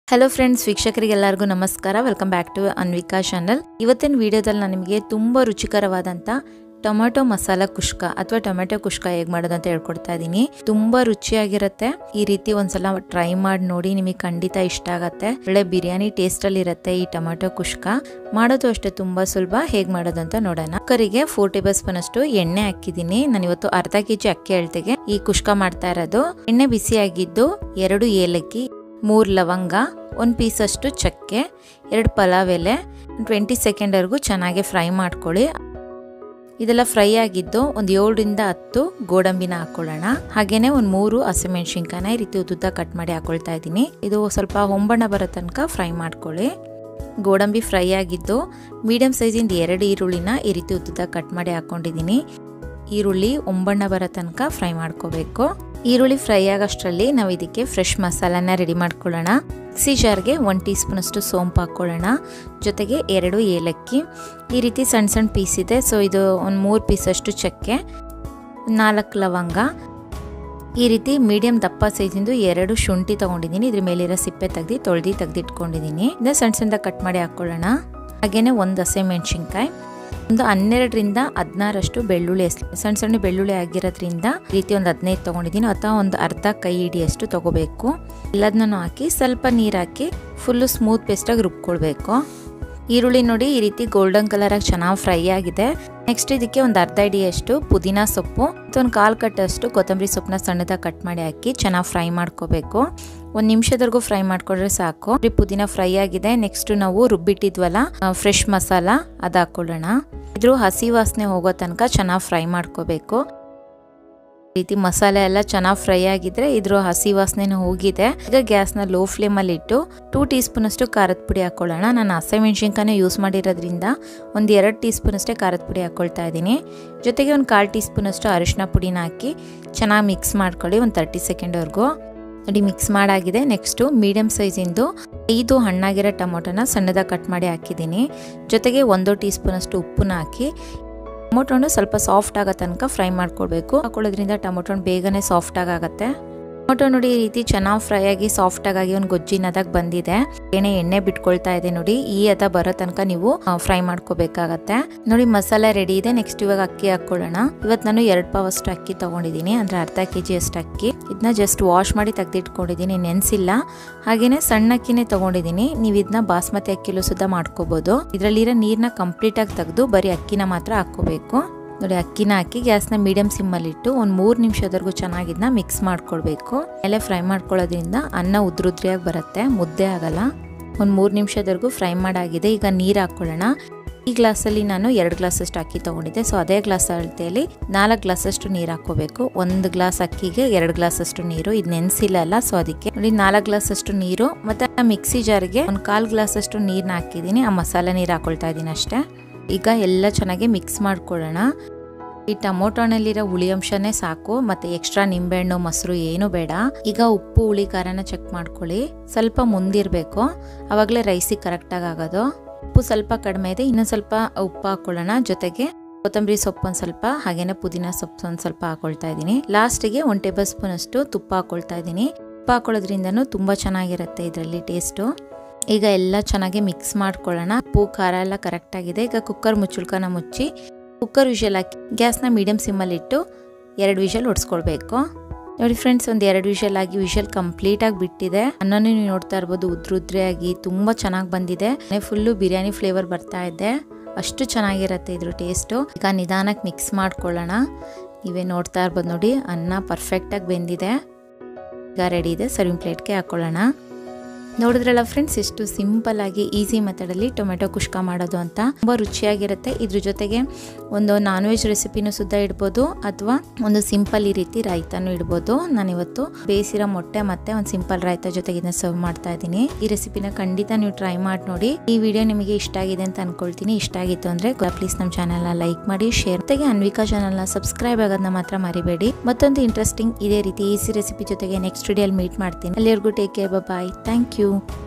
hello friends ವೀಕ್ಷಕರಿಗೆಲ್ಲರಿಗೂ ನಮಸ್ಕಾರ welcome back to Anvika channel ಇವತ್ತಿನ ವಿಡಿಯೋದಲ್ಲಿ ನಾನು ನಿಮಗೆ ತುಂಬ ರುಚಿಕರವಾದಂಥ ಟೊಮೆಟೊ ಮಸಾಲ ಕುಷ್ಕ ಅಥವಾ ಟೊಮೆಟೊ ಕುಷ್ಕ ಹೇಗೆ ಮಾಡೋದು ಅಂತ ಹೇಳ್ಕೊಡ್ತಾ ಇದ್ದೀನಿ ತುಂಬ ರುಚಿಯಾಗಿರುತ್ತೆ ಈ ರೀತಿ ಒಂದ್ಸಲ ಟ್ರೈ ಮಾಡಿ ನೋಡಿ ನಿಮಗೆ ಖಂಡಿತ ಇಷ್ಟ ಆಗತ್ತೆ ಒಳ್ಳೆ ಬಿರಿಯಾನಿ ಟೇಸ್ಟಲ್ಲಿ ಇರುತ್ತೆ ಈ ಟೊಮೆಟೊ ಕುಷ್ಕ ಮಾಡೋದು ಅಷ್ಟೇ ತುಂಬ ಸುಲಭ ಹೇಗೆ ಮಾಡೋದು ಅಂತ ನೋಡೋಣ ಕುಕ್ಕರಿಗೆ ಫೋರ್ ಟೇಬಲ್ ಸ್ಪೂನ್ ಅಷ್ಟು ಎಣ್ಣೆ ಹಾಕಿದ್ದೀನಿ ನಾನು ಇವತ್ತು ಅರ್ಧ ಕೆ ಜಿ ಅಕ್ಕಿ ಅಳತೆಗೆ ಈ ಕುಷ್ಕ ಮಾಡ್ತಾ ಇರೋದು ಎಣ್ಣೆ ಬಿಸಿಯಾಗಿದ್ದು ಎರಡು ಏಲಕ್ಕಿ ಮೂರು ಲವಂಗ ಒಂದು ಪೀಸಷ್ಟು ಚಕ್ಕೆ ಎರಡು ಪಲಾವ್ ಎಲೆ ಟ್ವೆಂಟಿ ಸೆಕೆಂಡ್ವರೆಗೂ ಚೆನ್ನಾಗಿ ಫ್ರೈ ಮಾಡ್ಕೊಳ್ಳಿ ಇದೆಲ್ಲ ಫ್ರೈ ಆಗಿದ್ದು ಒಂದು ಏಳರಿಂದ ಹತ್ತು ಗೋಡಂಬಿನ ಹಾಕೊಳ್ಳೋಣ ಹಾಗೇನೆ ಒಂದು ಮೂರು ಹಸಿಮೆಣಸಿನ್ಕಾಯಿನ ಈ ರೀತಿ ಉದ್ದುದ್ದ ಕಟ್ ಮಾಡಿ ಹಾಕೊಳ್ತಾ ಇದ್ದೀನಿ ಇದು ಸ್ವಲ್ಪ ಹೊಂಬಣ್ಣ ಬರೋ ತನಕ ಫ್ರೈ ಮಾಡ್ಕೊಳ್ಳಿ ಗೋಡಂಬಿ ಫ್ರೈ ಆಗಿದ್ದು ಮೀಡಿಯಮ್ ಸೈಜಿಂದ ಎರಡು ಈರುಳ್ಳಿನ ಈ ರೀತಿ ಉದ್ದುದ್ದ ಕಟ್ ಮಾಡಿ ಹಾಕೊಂಡಿದ್ದೀನಿ ಈರುಳ್ಳಿ ಒಂಬಣ್ಣ ಬರೋ ತನಕ ಫ್ರೈ ಮಾಡ್ಕೋಬೇಕು ಈರುಳ್ಳಿ ಫ್ರೈ ಆಗೋಷ್ಟರಲ್ಲಿ ನಾವು ಇದಕ್ಕೆ ಫ್ರೆಶ್ ಮಸಾಲಾನ ರೆಡಿ ಮಾಡ್ಕೊಳ್ಳೋಣ ಮಿಕ್ಸಿ ಜಾರ್ಗೆ ಒನ್ ಟೀ ಸ್ಪೂನ್ ಅಷ್ಟು ಸೋಂಪು ಹಾಕ್ಕೊಳ್ಳೋಣ ಜೊತೆಗೆ ಎರಡು ಏಲಕ್ಕಿ ಈ ರೀತಿ ಸಣ್ಣ ಸಣ್ಣ ಪೀಸ್ ಇದೆ ಸೊ ಇದು ಒಂದು ಮೂರು ಪೀಸಷ್ಟು ಚಕ್ಕೆ ನಾಲ್ಕು ಲವಂಗ ಈ ರೀತಿ ಮೀಡಿಯಂ ದಪ್ಪ ಸೈಜಿಂದು ಎರಡು ಶುಂಠಿ ತೊಗೊಂಡಿದ್ದೀನಿ ಇದ್ರ ಮೇಲಿರೋ ಸಿಪ್ಪೆ ತೆಗ್ದು ತೊಳ್ದು ತೆಗೆದಿಟ್ಕೊಂಡಿದ್ದೀನಿ ಇದನ್ನ ಸಣ್ಣ ಸಣ್ಣ ಕಟ್ ಮಾಡಿ ಹಾಕ್ಕೊಳ್ಳೋಣ ಹಾಗೇನೆ ಒಂದು ಹಸೆ ಮೆಣಸಿನ್ಕಾಯಿ ಒಂದು ಹನ್ನೆರಡರಿಂದ ಹದಿನಾರಷ್ಟು ಬೆಳ್ಳುಳ್ಳಿ ಸಣ್ಣ ಸಣ್ಣ ಬೆಳ್ಳುಳ್ಳಿ ಆಗಿರೋದ್ರಿಂದ ರೀತಿ ಒಂದು ಹದಿನೈದು ತೊಗೊಂಡಿದ್ದೀನಿ ಅಥವಾ ಒಂದು ಅರ್ಧ ಕೈ ಹಿಡಿಯಷ್ಟು ತೊಗೋಬೇಕು ಎಲ್ಲದನ್ನೂ ಹಾಕಿ ಸ್ವಲ್ಪ ನೀರು ಹಾಕಿ ಫುಲ್ಲು ಸ್ಮೂತ್ ಪೇಸ್ಟಾಗಿ ರುಬ್ಕೊಳ್ಬೇಕು ಈರುಳ್ಳಿ ನೋಡಿ ಈ ರೀತಿ ಗೋಲ್ಡನ್ ಕಲರ್ ಆಗಿ ಚೆನ್ನಾಗಿ ಫ್ರೈ ಆಗಿದೆ ನೆಕ್ಸ್ಟ್ ಇದಕ್ಕೆ ಒಂದು ಅರ್ಧ ಹಿಡಿಯಷ್ಟು ಪುದೀನ ಸೊಪ್ಪು ಮತ್ತು ಒಂದು ಕಾಲು ಕಟ್ಟಷ್ಟು ಕೊತ್ತಂಬರಿ ಸೊಪ್ಪನ್ನ ಸಣ್ಣದಾಗಿ ಕಟ್ ಮಾಡಿ ಹಾಕಿ ಚೆನ್ನಾಗಿ ಫ್ರೈ ಮಾಡ್ಕೋಬೇಕು ಒಂದು ನಿಮಿಷದವರೆಗೂ ಫ್ರೈ ಮಾಡ್ಕೊಂಡ್ರೆ ಸಾಕು ಪುದೀನ ಫ್ರೈ ಆಗಿದೆ ನೆಕ್ಸ್ಟ್ ನಾವು ರುಬ್ಬಿಟ್ಟಿದ್ವಲ್ಲ ಫ್ರೆಶ್ ಮಸಾಲ ಅದು ಹಾಕೊಳ್ಳೋಣ ಇದ್ರ ಹಸಿ ವಾಸನೆ ಹೋಗೋ ತನಕ ಚೆನ್ನಾಗಿ ಫ್ರೈ ಮಾಡ್ಕೋಬೇಕು ರೀತಿ ಮಸಾಲೆ ಎಲ್ಲ ಚೆನ್ನಾಗಿ ಫ್ರೈ ಆಗಿದ್ರೆ ಇದ್ರ ಹಸಿ ವಾಸನೆ ಹೋಗಿದೆ ಈಗ ಗ್ಯಾಸ್ನ ಲೋ ಫ್ಲೇಮಲ್ಲಿ ಇಟ್ಟು ಟೂ ಟೀ ಸ್ಪೂನ್ ಅಷ್ಟು ಖಾರದ ಪುಡಿ ಹಾಕೊಳ್ಳೋಣ ನಾನು ಹಸಿಮೆಣ್ಸಿನ್ಕಾಯಿ ಯೂಸ್ ಮಾಡಿರೋದ್ರಿಂದ ಒಂದು ಎರಡು ಟೀ ಸ್ಪೂನ್ ಅಷ್ಟೇ ಖಾರದ ಪುಡಿ ಹಾಕೊಳ್ತಾ ಇದ್ದೀನಿ ಜೊತೆಗೆ ಒಂದು ಕಾಲು ಟೀ ಸ್ಪೂನ್ ಅಷ್ಟು ಅರಿಶಿನ ಪುಡಿನ ಹಾಕಿ ಚೆನ್ನಾಗಿ ಮಿಕ್ಸ್ ಮಾಡ್ಕೊಳ್ಳಿ ಒಂದು ತರ್ಟಿ ಸೆಕೆಂಡ್ವರೆಗೂ ನೋಡಿ ಮಿಕ್ಸ್ ಮಾಡಾಗಿದೆ ನೆಕ್ಸ್ಟು ಮೀಡಿಯಮ್ ಸೈಜಿಂದು ಐದು ಹಣ್ಣಾಗಿರೋ ಟೊಮೊಟೊನ ಸಣ್ಣದಾಗಿ ಕಟ್ ಮಾಡಿ ಹಾಕಿದ್ದೀನಿ ಜೊತೆಗೆ ಒಂದು ಟೀ ಸ್ಪೂನ್ ಅಷ್ಟು ಉಪ್ಪನ್ನ ಹಾಕಿ ಟೊಮೊಟೊನು ಸ್ವಲ್ಪ ಸಾಫ್ಟ್ ಆಗೋ ತನಕ ಫ್ರೈ ಮಾಡ್ಕೊಳ್ಬೇಕು ಹಾಕೊಳ್ಳೋದ್ರಿಂದ ಟೊಮೊಟೊ ಬೇಗನೆ ಸಾಫ್ಟ್ ಆಗುತ್ತೆ ಟೊಮೊಟೊ ನೋಡಿ ಈ ರೀತಿ ಚೆನ್ನಾಗಿ ಫ್ರೈ ಆಗಿ ಸಾಫ್ಟ್ ಆಗಿ ಒಂದು ಗೊಜ್ಜಿನದಾಗ ಬಂದಿದೆ ಏನೇ ಎಣ್ಣೆ ಬಿಟ್ಕೊಳ್ತಾ ಇದೆ ನೋಡಿ ಈ ಅದ ಬರೋ ತನಕ ನೀವು ಫ್ರೈ ಮಾಡ್ಕೋಬೇಕಾಗತ್ತೆ ನೋಡಿ ಮಸಾಲೆ ರೆಡಿ ಇದೆ ನೆಕ್ಸ್ಟ್ ಇವಾಗ ಅಕ್ಕಿ ಹಾಕೊಳ್ಳೋಣ ಇವತ್ತು ನಾನು ಎರಡು ಪಾವ್ ಅಷ್ಟು ಅಕ್ಕಿ ತಗೊಂಡಿದ್ದೀನಿ ಅಂದ್ರೆ ಅರ್ಧ ಕೆ ಜಿ ಅಷ್ಟು ಅಕ್ಕಿ ಇದನ್ನ ಜಸ್ಟ್ ವಾಶ್ ಮಾಡಿ ತೆಗೆದಿಟ್ಕೊಂಡಿದ್ದೀನಿ ನೆನೆಸಿಲ್ಲ ಹಾಗೇನೆ ಸಣ್ಣ ಅಕ್ಕಿನೇ ತಗೊಂಡಿದ್ದೀನಿ ನೀವು ಇದನ್ನ ಬಾಸ್ಮತಿ ಅಕ್ಕಿಲೂ ಸುದ್ದ ಮಾಡ್ಕೋಬಹುದು ಇದರಲ್ಲಿರೋ ನೀರನ್ನ ಕಂಪ್ಲೀಟ್ ಆಗಿ ತೆಗೆದು ಬರೀ ಅಕ್ಕಿನ ಮಾತ್ರ ಹಾಕೋಬೇಕು ನೋಡಿ ಅಕ್ಕಿನ ಹಾಕಿ ಗ್ಯಾಸ್ನ ಮೀಡಿಯಂ ಸಿಮ್ಮಲ್ಲಿ ಇಟ್ಟು ಒಂದು ಮೂರು ನಿಮಿಷದವರೆಗೂ ಚೆನ್ನಾಗಿದ್ನ ಮಿಕ್ಸ್ ಮಾಡ್ಕೊಳ್ಬೇಕು ಮೇಲೆ ಫ್ರೈ ಮಾಡ್ಕೊಳ್ಳೋದ್ರಿಂದ ಅನ್ನ ಉದ್ರುದ್ರಿಯಾಗಿ ಬರುತ್ತೆ ಮುದ್ದೆ ಆಗಲ್ಲ ಒಂದು ಮೂರು ನಿಮಿಷದವರೆಗೂ ಫ್ರೈ ಮಾಡಾಗಿದೆ ಈಗ ನೀರು ಹಾಕ್ಕೊಳ್ಳೋಣ ಈ ಗ್ಲಾಸಲ್ಲಿ ನಾನು ಎರಡು ಗ್ಲಾಸಷ್ಟು ಅಕ್ಕಿ ತೊಗೊಂಡಿದ್ದೆ ಸೊ ಅದೇ ಗ್ಲಾಸ್ ಅಳತೆಯಲ್ಲಿ ನಾಲ್ಕು ಗ್ಲಾಸಷ್ಟು ನೀರು ಹಾಕೋಬೇಕು ಒಂದು ಗ್ಲಾಸ್ ಅಕ್ಕಿಗೆ ಎರಡು ಗ್ಲಾಸಷ್ಟು ನೀರು ಇದು ನೆನೆಸಿಲ್ಲ ಅಲ್ಲ ಸೊ ಅದಕ್ಕೆ ನೋಡಿ ನಾಲ್ಕು ಗ್ಲಾಸಷ್ಟು ನೀರು ಮತ್ತು ಮಿಕ್ಸಿ ಜಾರ್ಗೆ ಒಂದು ಕಾಲು ಗ್ಲಾಸಷ್ಟು ನೀರನ್ನ ಹಾಕಿದ್ದೀನಿ ಆ ಮಸಾಲೆ ನೀರು ಹಾಕೊಳ್ತಾ ಇದ್ದೀನಿ ಅಷ್ಟೇ ಈಗ ಎಲ್ಲ ಚೆನ್ನಾಗಿ ಮಿಕ್ಸ್ ಮಾಡ್ಕೊಳ್ಳೋಣ ಈ ಟೊಮೊಟೊನಲ್ಲಿರೋ ಹುಳಿ ಅಂಶನೇ ಸಾಕು ಮತ್ತೆ ಎಕ್ಸ್ಟ್ರಾ ನಿಂಬೆಹಣ್ಣು ಮೊಸರು ಏನು ಬೇಡ ಈಗ ಉಪ್ಪು ಹುಳಿ ಖಾರನ ಚೆಕ್ ಮಾಡ್ಕೊಳ್ಳಿ ಸ್ವಲ್ಪ ಮುಂದಿರಬೇಕು ಆವಾಗಲೇ ರೈಸಿಗೆ ಕರೆಕ್ಟಾಗಿ ಆಗೋದು ಉಪ್ಪು ಸ್ವಲ್ಪ ಕಡಿಮೆ ಇದೆ ಇನ್ನೊಂದು ಸ್ವಲ್ಪ ಉಪ್ಪು ಹಾಕೊಳ್ಳೋಣ ಜೊತೆಗೆ ಕೊತ್ತಂಬರಿ ಸೊಪ್ಪು ಒಂದು ಸ್ವಲ್ಪ ಹಾಗೇನೆ ಪುದೀನ ಸೊಪ್ಪು ಒಂದು ಸ್ವಲ್ಪ ಹಾಕೊಳ್ತಾ ಇದ್ದೀನಿ ಲಾಸ್ಟಿಗೆ ಒಂದು ಟೇಬಲ್ ಸ್ಪೂನ್ ಅಷ್ಟು ತುಪ್ಪ ಹಾಕೊಳ್ತಾ ಇದ್ದೀನಿ ತುಪ್ಪ ಹಾಕೊಳ್ಳೋದ್ರಿಂದನೂ ತುಂಬ ಚೆನ್ನಾಗಿರುತ್ತೆ ಇದರಲ್ಲಿ ಟೇಸ್ಟು ಈಗ ಎಲ್ಲ ಚೆನ್ನಾಗಿ ಮಿಕ್ಸ್ ಮಾಡ್ಕೊಳ್ಳೋಣ ಉಪ್ಪು ಖಾರ ಎಲ್ಲ ಕರೆಕ್ಟಾಗಿದೆ ಈಗ ಕುಕ್ಕರ್ ಮುಚ್ಚುಳ್ಕನ ಮುಚ್ಚಿ ಕುಕ್ಕರ್ ವಿಷಲ್ ಹಾಕಿ ಗ್ಯಾಸ್ನ ಮೀಡಿಯಮ್ ಸಿಮ್ಮಲ್ಲಿ ಇಟ್ಟು ಎರಡು ವಿಷಲ್ ಹೊಡ್ಸ್ಕೊಳ್ಬೇಕು ನೋಡಿ ಫ್ರೆಂಡ್ಸ್ ಒಂದು ಎರಡು ವಿಷಲ್ ಆಗಿ ವಿಷಲ್ ಕಂಪ್ಲೀಟಾಗಿ ಬಿಟ್ಟಿದೆ ಅನ್ನನೂ ನೀವು ನೋಡ್ತಾ ಇರ್ಬೋದು ಉದ್ರುದ್ರೆಯಾಗಿ ತುಂಬ ಚೆನ್ನಾಗಿ ಬಂದಿದೆ ಫುಲ್ಲು ಬಿರಿಯಾನಿ ಫ್ಲೇವರ್ ಬರ್ತಾ ಇದೆ ಅಷ್ಟು ಚೆನ್ನಾಗಿರುತ್ತೆ ಇದ್ರ ಟೇಸ್ಟು ಈಗ ನಿಧಾನಕ್ಕೆ ಮಿಕ್ಸ್ ಮಾಡ್ಕೊಳ್ಳೋಣ ನೀವೇ ನೋಡ್ತಾ ಇರ್ಬೋದು ನೋಡಿ ಅನ್ನ ಪರ್ಫೆಕ್ಟಾಗಿ ಬೆಂದಿದೆ ಈಗ ರೆಡಿ ಇದೆ ಸರ್ವಿಂಗ್ ಪ್ಲೇಟ್ಗೆ ಹಾಕೊಳ್ಳೋಣ ನೋಡಿದ್ರಲ್ಲ ಫ್ರೆಂಡ್ಸ್ ಎಷ್ಟು ಸಿಂಪಲ್ ಆಗಿ ಈಸಿ ಮೆಥಡಲ್ಲಿ ಟೊಮೆಟೊ ಕುಷ್ಕ ಮಾಡೋದು ಅಂತ ತುಂಬ ರುಚಿಯಾಗಿರುತ್ತೆ ಇದ್ರ ಜೊತೆಗೆ ಒಂದು ನಾನ್ ವೆಜ್ ರೆಸಿಪಿನೂ ಸುದ್ದ ಇಡ್ಬೋದು ಅಥವಾ ಒಂದು ಸಿಂಪಲ್ ಈ ರೀತಿ ರಾಯ್ತಾನು ಇಡ್ಬೋದು ನಾನಿವತ್ತು ಬೇಯಿಸಿರೋ ಮೊಟ್ಟೆ ಮತ್ತೆ ಒಂದು ಸಿಂಪಲ್ ರಾಯ್ತ ಜೊತೆಗೆ ಇದನ್ನ ಸರ್ವ್ ಮಾಡ್ತಾ ಇದ್ದೀನಿ ಈ ರೆಸಿಪಿನ ಖಂಡಿತ ನೀವು ಟ್ರೈ ಮಾಡಿ ನೋಡಿ ಈ ವಿಡಿಯೋ ನಿಮಗೆ ಇಷ್ಟ ಆಗಿದೆ ಅಂತ ಅನ್ಕೊಳ್ತೀನಿ ಇಷ್ಟ ಆಗಿತ್ತು ಅಂದ್ರೆ ಪ್ಲೀಸ್ ನಮ್ಮ ಚಾನಲ್ನ ಲೈಕ್ ಮಾಡಿ ಶೇರ್ ಜೊತೆಗೆ ಅನ್ವಿಕಾ ಚಾನಲ್ನ ಸಬ್ಸ್ಕ್ರೈಬ್ ಆಗೋದನ್ನ ಮಾತ್ರ ಮರಿಬೇಡಿ ಮತ್ತೊಂದು ಇಂಟ್ರೆಸ್ಟಿಂಗ್ ಇದೇ ರೀತಿ ಈಸಿ ರೆಸಿಪಿ ಜೊತೆಗೆ ನೆಕ್ಸ್ಟ್ ವಿಡಿಯೋಲಿ ಮೀಟ್ ಮಾಡ್ತೀನಿ ಅಲ್ಲಿವರೆಗೂ take care bye thank you